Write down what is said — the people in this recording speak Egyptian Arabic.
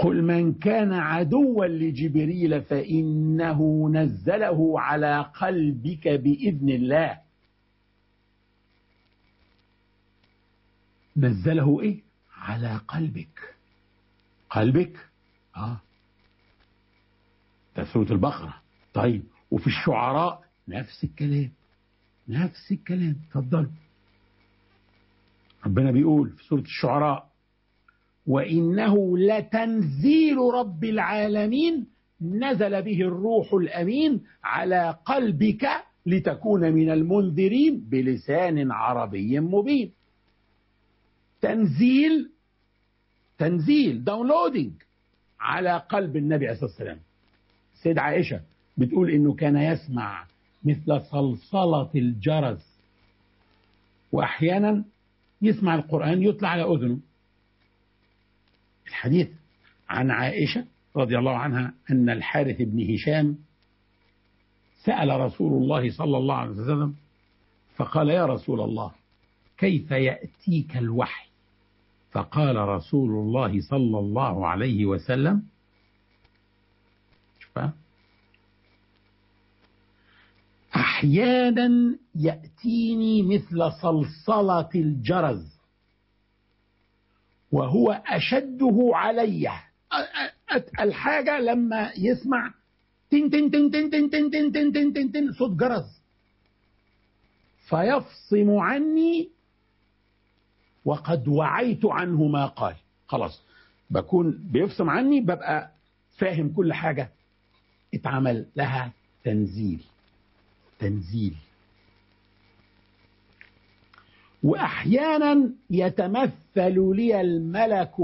قل من كان عدوا لجبريل فإنه نزله على قلبك بإذن الله نزله إيه على قلبك قلبك آه ده سورة البقرة طيب وفي الشعراء نفس الكلام نفس الكلام اتفضلوا ربنا بيقول في سورة الشعراء وإنه لتنزيل رب العالمين نزل به الروح الأمين على قلبك لتكون من المنذرين بلسان عربي مبين تنزيل تنزيل داونلودينج على قلب النبي عليه الصلاة والسلام سيد عائشة بتقول إنه كان يسمع مثل صلصلة الجرس وأحيانا يسمع القرآن يطلع على أذنه الحديث عن عائشة رضي الله عنها أن الحارث بن هشام سأل رسول الله صلى الله عليه وسلم فقال يا رسول الله كيف يأتيك الوحي فقال رسول الله صلى الله عليه وسلم شوف أحيانا يأتيني مثل صلصلة الجرز وهو أشده علي الحاجة لما يسمع تن تن تن تن تن تن تن تن تن تن تن صوت جرس فيفصم عني وقد وعيت عنه ما قال خلاص بكون بيفصم عني ببقى فاهم كل حاجة اتعمل لها تنزيل تنزيل وأحيانا يتمثل لي الملك